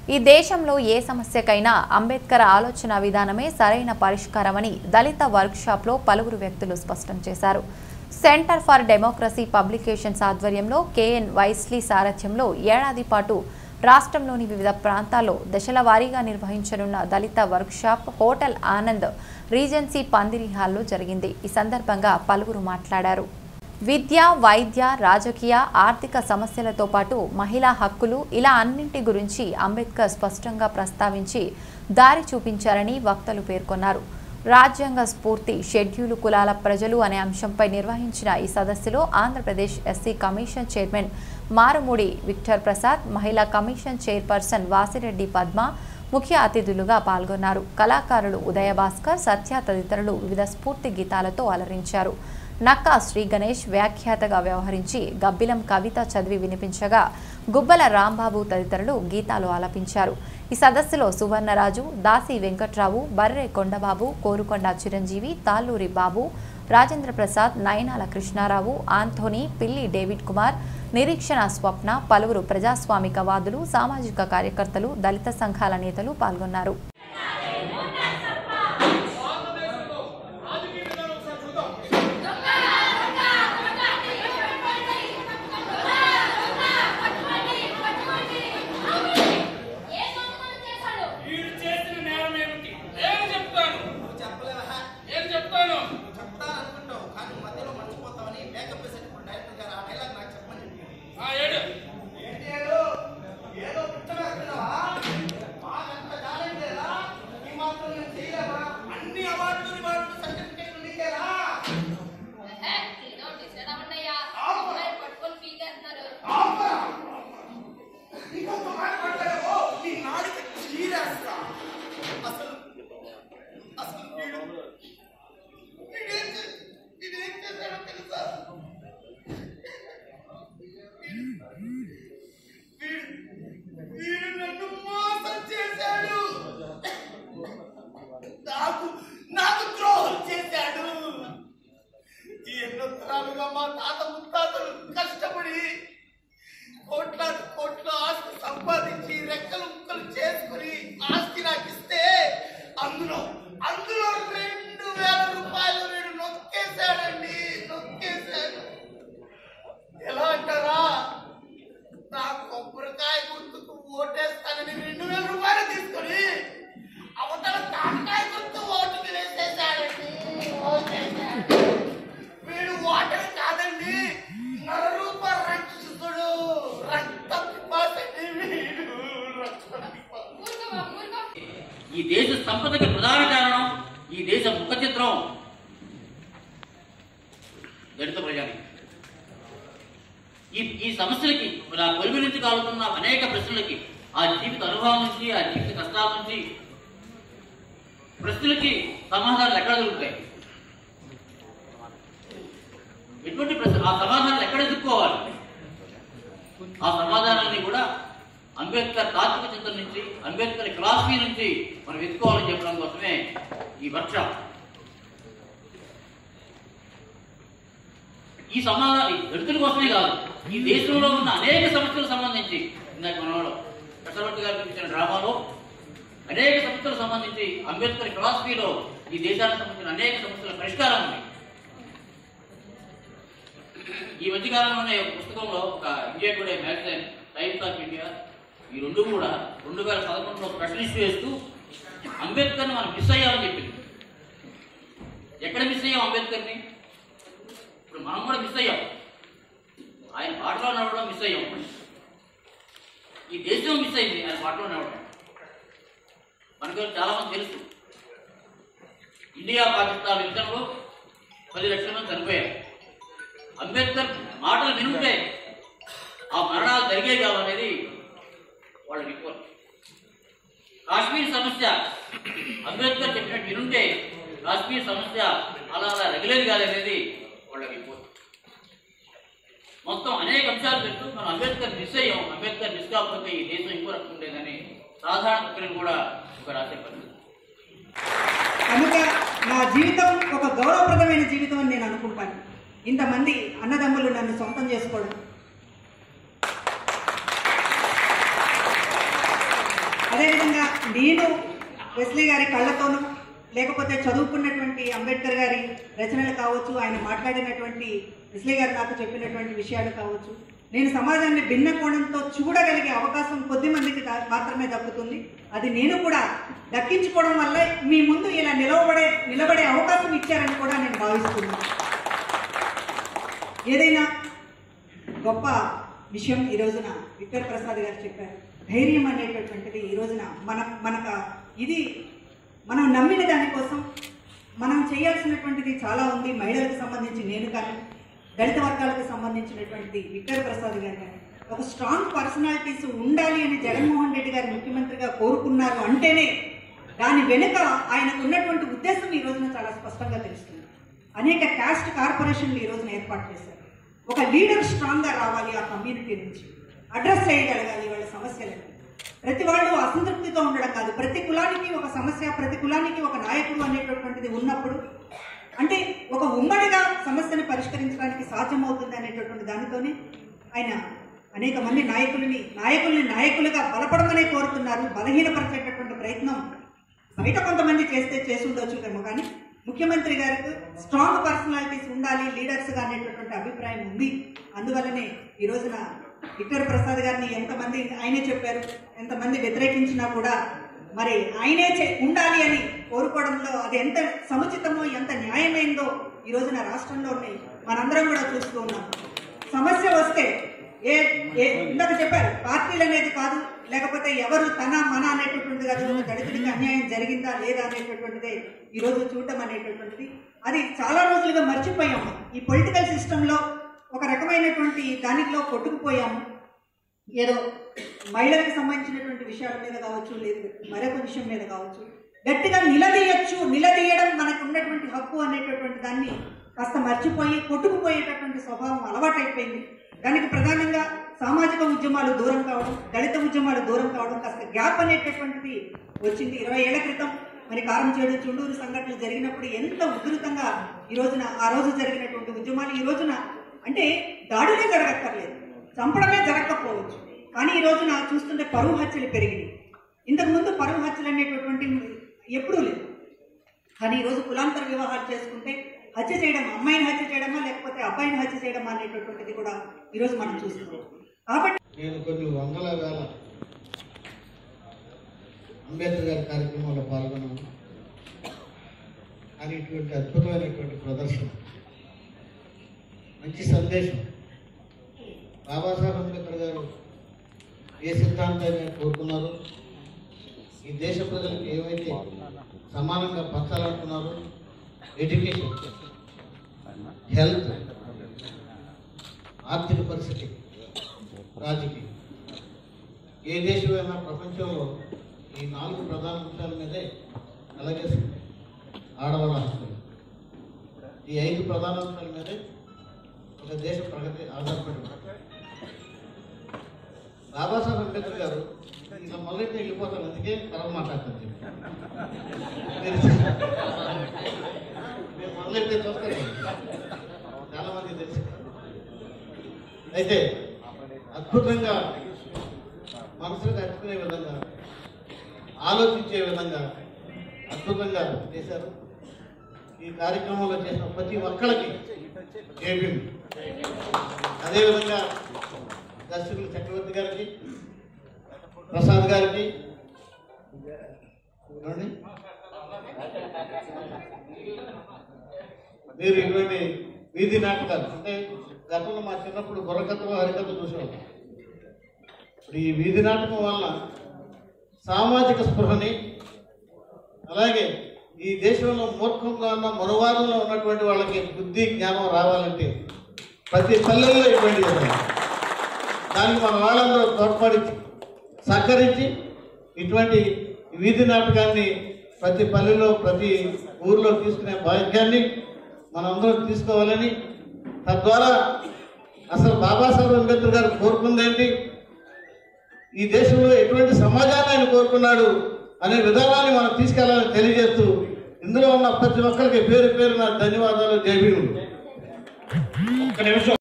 ఈ దేశంలో ఏ సమస్యకైనా అంబేద్కర్ ఆలోచన విధానమే సరైన పరిష్కారమని దళిత వర్క్షాప్లో పలువురు వ్యక్తులు స్పష్టం చేశారు సెంటర్ ఫర్ డెమోక్రసీ పబ్లికేషన్స్ ఆధ్వర్యంలో కేఎన్ వైస్లీ సారథ్యంలో ఏడాది పాటు రాష్ట్రంలోని వివిధ ప్రాంతాల్లో దశల వారీగా నిర్వహించనున్న దళిత workshop hotel Anand regency Pandiri హాల్లో జరిగింది ఈ సందర్భంగా పలువురు మాట్లాడారు విద్య వైద్య రాజకీయ ఆర్థిక సమస్యలతో పాటు మహిళా హక్కులు ఇలా అన్నింటి గురించి అంబేద్కర్ స్పష్టంగా ప్రస్తావించి దారి చూపించారని వక్తలు పేర్కొన్నారు రాజ్యాంగ స్ఫూర్తి షెడ్యూలు కులాల ప్రజలు అనే అంశంపై నిర్వహించిన ఈ సదస్సులో Andhra Pradesh SC commission chairman Marumudi Victor Prasad మహిళా కమిషన్ చైర్పర్సన్ వాసిరెడ్డి పద్మ ముఖ్య అతిథులుగా పాల్గొన్నారు కళాకారులు ఉదయ భాస్కర్ సత్య తదితరులు వివిధ స్ఫూర్తి గీతాలతో అలరించారు నక్కా శ్రీ గణేష్ వ్యాఖ్యాతగా వ్యవహరించి గబ్బిలం కవిత చదివి వినిపించగా గుబ్బల రాంబాబు తదితరులు గీతాలు ఆలపించారు ఈ సదస్సులో సువర్ణరాజు దాసి వెంకట్రావు బర్రె కొండబాబు కోరుకొండ చిరంజీవి తాళ్ళూరి బాబు రాజేంద్ర ప్రసాద్ నయనాల కృష్ణారావు ఆంథోనీ పిల్లి డేవిడ్ కుమార్ నిరీక్షణ స్వప్న పలువురు ప్రజాస్వామికవాదులు సామాజిక కార్యకర్తలు దళిత సంఘాల నేతలు పాల్గొన్నారు వీడు చేసిన నేరం ఏమిటి నేను చెప్తాను నువ్వు చెప్పలేవా నేను చెప్తాను నువ్వు చెప్తాననుకుంటావు కానీ మధ్యలో మర్చిపోతావని మేకప్ వేసేటప్పుడు డైరెక్టర్ గారు ఆ డైలాగ్ నాకు చెప్పండి ఆ ఏడు ఏంటి ఏదో ఏదో పుట్టవేస్తున్నావా మాకంత టాలెంట్ లేదా ఈ మాత్రం నేను చేయలేవా అన్ని అవార్డులు రివార్డులు సర్టిఫికెట్లు నీకేరా ఆపరా ఇంకొక మాట మాట్లాడావో నీ నాడికి చీరేస్తా అసలు అసలు వీడు వీడేం చే- వీడేం చేశాడో తెలుసా వీడు వీడు నన్ను మోసం చేశాడు నాకు నాకు ద్రోహం చేశాడు ఈ ఎన్నో తరాలుగా మా తాత ముత్తాతలు కష్టపడి కోట్లాది కోట్ల ఆస్తి సంపాదించి రెక్కలు ముక్కలు చేసుకుని ఆస్తి నాకు ఇస్తే అందులో అందులో రెండు వేల రూపాయలు వీడు నొక్కేశాడండి నొక్కేశాడు ఎలా అంటారా నా కొబ్బరికాయ గుర్తుకు ఓటేస్తానని రెండు వేల రూపాయలు తీసుకొని అవతల కాకకాయ గుర్తు ఓటుకి వేసేసాడండి ఓటేశాడు వీడు ఓటర్ కాదండి నరరూప రక్షకుడు రక్త పిపాసండి వీడు రక్త పిపాస ఈ దేశ సంపదకి ప్రధాన కారణం ఈ దేశ ముఖ చిత్రం దళిత ప్రజానికి ఈ ఈ సమస్యలకి నా పొలిమి నుంచి కాలుతున్న అనేక ప్రశ్నలకి ఆ జీవిత అనుభవం నుంచి ఆ జీవిత కష్టాల నుంచి ప్రశ్నలకి సమాధానాలు ఎక్కడ దొరుకుతాయి ఎటువంటి ప్రశ్న ఆ సమాధానాలు ఎక్కడ ఎదుర్కోవాలి ఆ సమాధానాన్ని కూడా అంబేద్కర్ తాత్విక చింతన నుంచి అంబేద్కర్ ఫిలాసఫీ నుంచి మనం వెతుకోవాలని చెప్పడం కోసమే ఈ వర్క్షాప్ ఈ సమాధానం ఈ దళితుల కోసమే కాదు ఈ దేశంలో ఉన్న అనేక సమస్యలకు సంబంధించి ఇందాక మనవాడు చక్రవర్తి గారు చూపించిన డ్రామాలో అనేక సమస్యలకు సంబంధించి అంబేద్కర్ ఫిలాసఫీలో ఈ దేశానికి సంబంధించిన అనేక సమస్యల పరిష్కారం ఉంది ఈ మధ్య కాలంలోనే ఒక పుస్తకంలో ఒక India Today magazine Times of India ఈ రెండు కూడా రెండు వేల పదకొండులో ప్రశ్న ఇష్యూ చేస్తూ అంబేద్కర్ని మనం మిస్ అయ్యామని చెప్పింది ఎక్కడ మిస్ అయ్యాం అంబేద్కర్ని ఇప్పుడు మనం కూడా మిస్ అయ్యాం ఆయన పాటలో నడవడం మిస్ అయ్యాం ఈ దేశం మిస్ అయింది ఆయన పాటలో నడవడం మనకు చాలా మంది తెలుసు ఇండియా పాకిస్తాన్ యుద్ధంలో పది లక్షల మంది చనిపోయారు అంబేద్కర్ మాటలు వినుంటే ఆ మరణాలు జరిగే కావనేది వాళ్ళ రిపోర్ట్ కాశ్మీర్ సమస్య అంబేద్కర్ చెప్పినట్టు వినుంటే కాశ్మీర్ సమస్య అలా అలా రెగ్యులర్ కాదనేది వాళ్ళ రిపోర్ట్ మొత్తం అనేక అంశాలు పెడుతూ మనం అంబేద్కర్ మిస్ అయ్యాం అంబేద్కర్ మిస్ కాకపోతే ఈ దేశం ఇంకో రకం ఉండేదని సాధారణ ప్రక్రియను కూడా ఒక రాసే పరిస్థితి కనుక నా జీవితం ఒక గౌరవప్రదమైన జీవితం అని నేను అనుకుంటాను ఇంతమంది అన్నదమ్ములు నన్ను సొంతం చేసుకోవడం అదేవిధంగా నేను వెస్లీ గారి కళ్ళతోనూ లేకపోతే చదువుకున్నటువంటి అంబేద్కర్ గారి రచనలు కావచ్చు ఆయన మాట్లాడినటువంటి వెస్లీ గారు నాకు చెప్పినటువంటి విషయాలు కావచ్చు నేను సమాజాన్ని భిన్న కోణంతో చూడగలిగే అవకాశం కొద్ది మందికి దా- మాత్రమే దక్కుతుంది అది నేను కూడా దక్కించుకోవడం వల్ల మీ ముందు ఇలా నిలవబడే నిలబడే అవకాశం ఇచ్చారని కూడా నేను భావిస్తున్నాను ఏదైనా గొప్ప విషయం ఈ రోజున విక్టర్ ప్రసాద్ గారు చెప్పారు ధైర్యం అనేటటువంటిది ఈ రోజున మన మనక ఇది మనం నమ్మిన దానికోసం మనం చేయాల్సినటువంటిది చాలా ఉంది మహిళలకు సంబంధించి నేను కానీ దళిత వర్గాలకు సంబంధించినటువంటిది విక్టర్ ప్రసాద్ గారు కానీ ఒక స్ట్రాంగ్ పర్సనాలిటీస్ ఉండాలి అని జగన్మోహన్ రెడ్డి గారు ముఖ్యమంత్రిగా కోరుకున్నారు అంటేనే దాని వెనుక ఆయనకు ఉన్నటువంటి ఉద్దేశం ఈ రోజున చాలా స్పష్టంగా తెలుస్తుంది అనేక క్యాస్ట్ కార్పొరేషన్లు ఈ రోజున ఏర్పాటు చేశారు ఒక లీడర్ స్ట్రాంగ్ గా రావాలి ఆ కమ్యూనిటీ నుంచి అడ్రస్ చేయగలగాలి వాళ్ళ సమస్యలను ప్రతి వాళ్ళు అసంతృప్తితో ఉండడం కాదు ప్రతి కులానికి ఒక సమస్య ప్రతి కులానికి ఒక నాయకుడు అనేటటువంటిది ఉన్నప్పుడు అంటే ఒక ఉమ్మడిగా సమస్యను పరిష్కరించడానికి సాధ్యమవుతుంది అనేటటువంటి దానితోనే ఆయన అనేక మంది నాయకుల్ని నాయకుల్ని నాయకులుగా బలపడమనే కోరుతున్నారు బలహీనపరిచేటటువంటి ప్రయత్నం బయట కొంతమంది చేస్తే చేసి ఉండొచ్చు కానీ ముఖ్యమంత్రి గారికి స్ట్రాంగ్ పర్సనాలిటీస్ ఉండాలి లీడర్స్ గా అనేటటువంటి అభిప్రాయం ఉంది అందువల్లనే ఈ రోజున విక్టర్ ప్రసాద్ గారిని ఎంతమంది ఆయనే చెప్పారు ఎంతమంది వ్యతిరేకించినా కూడా మరి ఆయనే చే- ఉండాలి అని కోరుకోవడంలో అది ఎంత సముచితమో ఎంత న్యాయమైందో ఈ రోజున రాష్ట్రంలో ఉన్నాయి మనందరం కూడా చూస్తూ ఉన్నాం సమస్య వస్తే ఏ ఏ ఇందాక చెప్పారు పార్టీలు అనేది కాదు లేకపోతే ఎవరు తన మన అనేటటువంటిది కాదు ఒక దళితుడికి అన్యాయం జరిగిందా లేదా అనేటటువంటిదే ఈ రోజు చూడటం అనేటటువంటిది అది చాలా రోజులుగా మర్చిపోయాము ఈ పొలిటికల్ సిస్టంలో ఒక రకమైనటువంటి దానిలో కొట్టుకుపోయాము ఏదో మహిళలకు సంబంధించినటువంటి విషయాల మీద కావచ్చు లేదు మరొక విషయం మీద కావచ్చు గట్టిగా నిలదీయచ్చు నిలదీయడం మనకు ఉన్నటువంటి హక్కు అనేటటువంటి దాన్ని కాస్త మర్చిపోయి కొట్టుకుపోయేటటువంటి స్వభావం అలవాటైపోయింది దానికి ప్రధానంగా సామాజిక ఉద్యమాలు దూరం కావడం దళిత ఉద్యమాలు దూరం కావడం కాస్త గ్యాప్ అనేటటువంటిది వచ్చింది ఇరవై ఏళ్ల క్రితం మరి కారం చేడు చుండూరు సంఘటనలు జరిగినప్పుడు ఎంత ఉధృతంగా ఈ రోజున ఆ రోజు జరిగినటువంటి ఉద్యమాలు ఈ రోజున అంటే దాడులే జరగక్కర్లేదు చంపడమే జరగకపోవచ్చు కానీ ఈ రోజున చూస్తుంటే పరువు హత్యలు పెరిగినాయి ఇంతకు ముందు పరువు హత్యలు అనేటటువంటి ఎప్పుడూ లేదు కానీ ఈరోజు కులాంతర వివాహాలు చేసుకుంటే హత్య చేయడం అమ్మాయిని హత్య చేయడమా లేకపోతే అబ్బాయిని హత్య చేయడమా అనేటటువంటిది కూడా ఈరోజు మనం చూస్తున్నాం కాబట్టి నేను కొన్ని వందల వేల అంబేద్కర్ గారి కార్యక్రమాల్లో పాల్గొన్నాను కానీ ఇటువంటి అద్భుతమైనటువంటి ప్రదర్శన మంచి సందేశం బాబాసాహెబ్ అంబేద్కర్ గారు ఏ సిద్ధాంతాన్ని కోరుకున్నారో ఈ దేశ ప్రజలకు ఏవైతే సమానంగా పంచాలనుకున్నారో ఎడ్యుకేషన్ హెల్త్ ఆర్థిక పరిస్థితి రాజకీయం ఏ దేశమైనా ప్రపంచంలో ఈ నాలుగు ప్రధాన అంశాల మీదే అలాగే ఆడవాళ్ళ హక్కులు ఈ ఐదు ప్రధాన అంశాల మీదే ఒక దేశ ప్రగతి ఆధారపడి ఉంది. బాబాసాహెబ్ అంబేద్కర్ గారు ఇలా మొదలైతే వెళ్ళిపోతాను అందుకే తర్వాత మాట్లాడతాను చెప్పి. మీరు మీరు మొదలైతే చూస్తారు చాలా మంది తెలుసు అయితే అద్భుతంగా మనసులకు హత్తుకునే విధంగా ఆలోచించే విధంగా అద్భుతంగా చేశారు ఈ కార్యక్రమంలో చేసిన ప్రతి ఒక్కళ్ళకి ఏపీని అదేవిధంగా దర్శకులు చక్రవర్తి గారికి ప్రసాద్ గారికి ఏమండి? మీరు ఇటువంటి వీధి నాటకాలు అంటే గతంలో మా చిన్నప్పుడు బుర్రకథలు హరికథలు చూసేవాళ్ళం ఇప్పుడు ఈ వీధి నాటకం వలన సామాజిక స్పృహని అలాగే ఈ దేశంలో మూర్ఖంగా ఉన్న మనవాదంలో ఉన్నటువంటి వాళ్ళకి బుద్ధి జ్ఞానం రావాలంటే ప్రతి పల్లెల్లో ఇటువంటి జరగాలి. దానికి మన వాళ్ళందరూ తోడ్పడి సహకరించి ఇటువంటి వీధి నాటకాన్ని ప్రతి పల్లెలో ప్రతి ఊర్లో తీసుకునే భాగ్యాన్ని మనందరం తీసుకోవాలని తద్వారా అసలు బాబాసాహెబ్ అంబేద్కర్ గారు కోరుకుందేంటి ఈ దేశంలో ఎటువంటి సమాజాన్ని ఆయన కోరుకున్నాడు అనే విధానాన్ని మనం తీసుకెళ్లాలని తెలియజేస్తూ ఇందులో ఉన్న ప్రతి ఒక్కరికి పేరు పేరు నా ధన్యవాదాలు జై భీములు ఒక్క నిమిషం